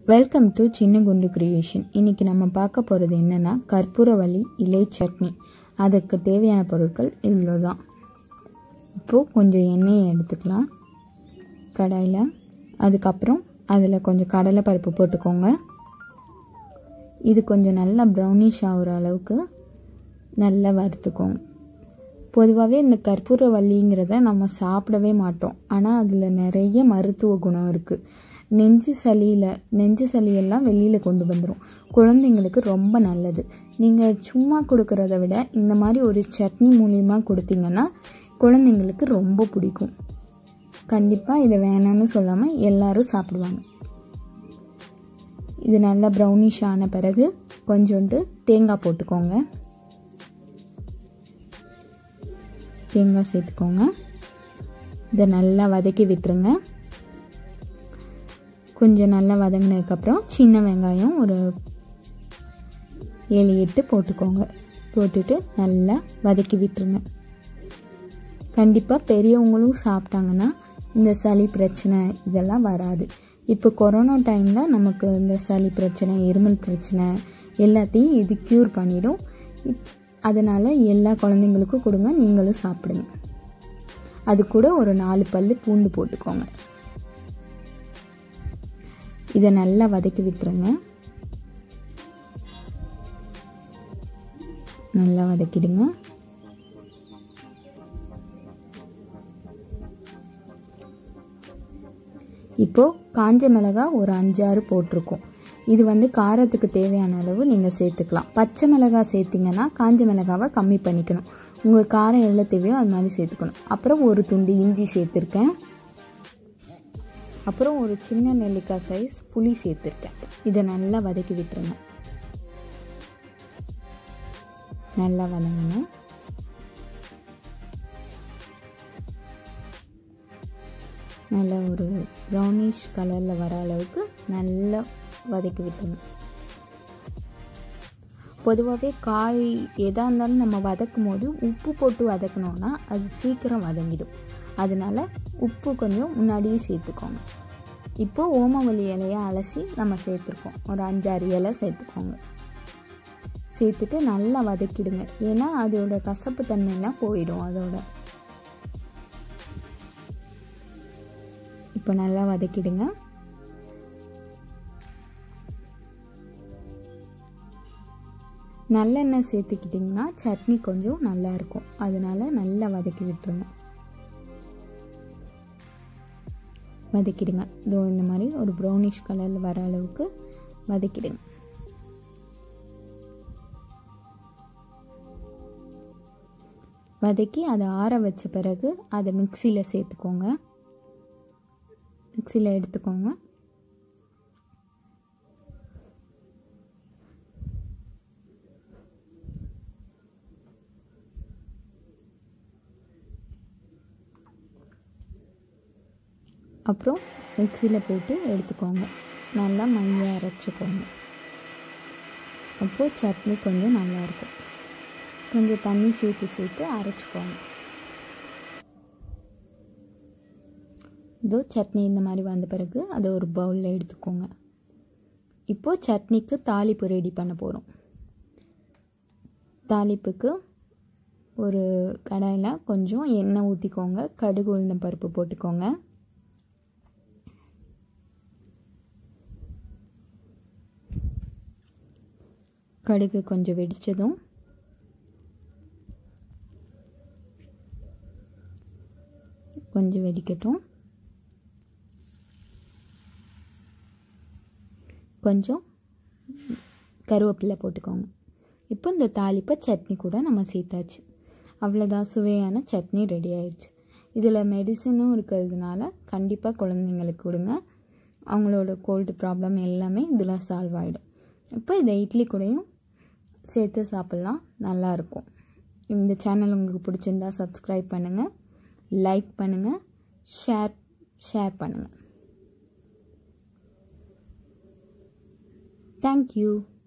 welcome to சின்ன குண்டு creation இன்றைக்கி நம்ம பார்க்க போகிறது என்னென்னா கற்பூரவள்ளி இலை சட்னி அதுக்கு தேவையான பொருட்கள் இவ்வளோ தான் இப்போது கொஞ்சம் எண்ணெயை எடுத்துக்கலாம் கடாயில் அதுக்கப்புறம் அதில் கொஞ்சம் கடலை பருப்பு போட்டுக்கோங்க இது கொஞ்சம் நல்லா ப்ரௌனிஷ் ஆகிற அளவுக்கு நல்லா வறுத்துக்கோங்க பொதுவாகவே இந்த கற்பூரவல்லிங்கிறத நம்ம சாப்பிடவே மாட்டோம் ஆனால் அதில் நிறைய மருத்துவ குணம் இருக்குது நெஞ்சு சளியில் நெஞ்சு சளியெல்லாம் வெளியில் கொண்டு வந்துடும் குழந்தைங்களுக்கு ரொம்ப நல்லது நீங்கள் சும்மா கொடுக்குறத விட இந்த மாதிரி ஒரு சட்னி மூலியமாக கொடுத்தீங்கன்னா குழந்தைங்களுக்கு ரொம்ப பிடிக்கும் கண்டிப்பாக இதை வேணாம்னு சொல்லாமல் எல்லோரும் சாப்பிடுவாங்க இது நல்லா ப்ரௌனிஷ் ஆன பிறகு கொஞ்சோண்டு தேங்காய் போட்டுக்கோங்க தேங்காய் சேர்த்துக்கோங்க இதை நல்லா வதக்கி விட்டுருங்க கொஞ்சம் நல்லா வதங்கினதுக்கப்புறம் சின்ன வெங்காயம் ஒரு ஏழு எட்டு போட்டுக்கோங்க போட்டுட்டு நல்லா வதக்கி விட்டுருங்க கண்டிப்பாக பெரியவங்களும் சாப்பிட்டாங்கன்னா இந்த சளி பிரச்சனை இதெல்லாம் வராது இப்போ கொரோனா டைமில் நமக்கு இந்த சளி பிரச்சனை இருமல் பிரச்சனை எல்லாத்தையும் இது க்யூர் பண்ணிடும் அதனால் எல்லா குழந்தைங்களுக்கும் கொடுங்க நீங்களும் சாப்பிடுங்க அது கூட ஒரு நாலு பல் பூண்டு போட்டுக்கோங்க இதை நல்லா வதக்கி விட்டுருங்க நல்லா வதக்கிடுங்க இப்போது காஞ்ச மிளகா ஒரு அஞ்சாறு போட்டிருக்கோம் இது வந்து காரத்துக்கு தேவையான அளவு நீங்கள் சேர்த்துக்கலாம் பச்சை மிளகாய் சேர்த்திங்கன்னா காஞ்ச மிளகாவை கம்மி பண்ணிக்கணும் உங்கள் காரம் எவ்வளோ தேவையோ அது மாதிரி சேர்த்துக்கணும் அப்புறம் ஒரு துண்டு இஞ்சி சேர்த்துருக்கேன் அப்புறம் ஒரு சின்ன நெல்லிக்காய் சைஸ் புளி சேர்த்துருக்கேன் இதை நல்லா வதக்கி விட்டுருங்க நல்லா வதங்கணும் நல்ல ஒரு ப்ரௌனிஷ் கலரில் வர அளவுக்கு நல்லா வதக்கி விட்டுருங்க பொதுவாகவே காய் எதாக இருந்தாலும் நம்ம வதக்கும் போது உப்பு போட்டு வதக்கணுன்னா அது சீக்கிரம் வதங்கிடும் அதனால் உப்பு கொஞ்சம் முன்னாடியே சேர்த்துக்கோங்க இப்போது ஓமவல்லி இலையை அலசி நம்ம சேர்த்துருக்கோம் ஒரு அஞ்சாறு இலை சேர்த்துக்கோங்க சேர்த்துட்டு நல்லா வதக்கிடுங்க ஏன்னா அதோட கசப்பு தன்மையெல்லாம் போயிடும் அதோட இப்போ நல்லா வதக்கிடுங்க நல்லெண்ணெய் சேர்த்துக்கிட்டிங்கன்னா சட்னி கொஞ்சம் நல்லாயிருக்கும் அதனால் நல்லா வதக்கி விட்டுருங்க வதக்கிடுங்க இதோ இந்த மாதிரி ஒரு ப்ரௌனிஷ் கலரில் வர அளவுக்கு வதக்கிடுங்க வதக்கி அதை ஆற வச்ச பிறகு அதை மிக்சியில் சேர்த்துக்கோங்க மிக்சியில் எடுத்துக்கோங்க அப்புறம் மிக்சியில் போட்டு எடுத்துக்கோங்க நல்லா மையாக அரைச்சிக்கோங்க அப்போது சட்னி கொஞ்சம் நல்லாயிருக்கும் கொஞ்சம் தண்ணி சேர்த்து சேர்த்து அரைச்சிக்கோங்க இதோ சட்னி இந்த மாதிரி வந்த பிறகு அதை ஒரு பவுலில் எடுத்துக்கோங்க இப்போது சட்னிக்கு தாளிப்பு ரெடி பண்ண போகிறோம் தாளிப்புக்கு ஒரு கடாயில் கொஞ்சம் எண்ணெய் ஊற்றிக்கோங்க கடுகு உளுந்தம் பருப்பு போட்டுக்கோங்க கடுகு கொஞ்சம் வெடித்ததும் கொஞ்சம் வெடிக்கட்டும் கொஞ்சம் கருவேப்பிலை போட்டுக்கோங்க இப்போ இந்த தாளிப்பை சட்னி கூட நம்ம சேர்த்தாச்சு அவ்வளோதான் சுவையான சட்னி ரெடி ஆயிடுச்சு இதில் மெடிசனும் இருக்கிறதுனால கண்டிப்பாக குழந்தைங்களுக்கு கொடுங்க அவங்களோட கோல்டு ப்ராப்ளம் எல்லாமே இதில் சால்வ் ஆகிடும் இப்போ இதை இட்லி கூடயும் சேர்த்து சாப்பிட்லாம் நல்லாயிருக்கும் இந்த சேனல் உங்களுக்கு பிடிச்சிருந்தா சப்ஸ்கிரைப் பண்ணுங்கள் லைக் பண்ணுங்கள் ஷேர் ஷேர் பண்ணுங்கள் தேங்க்யூ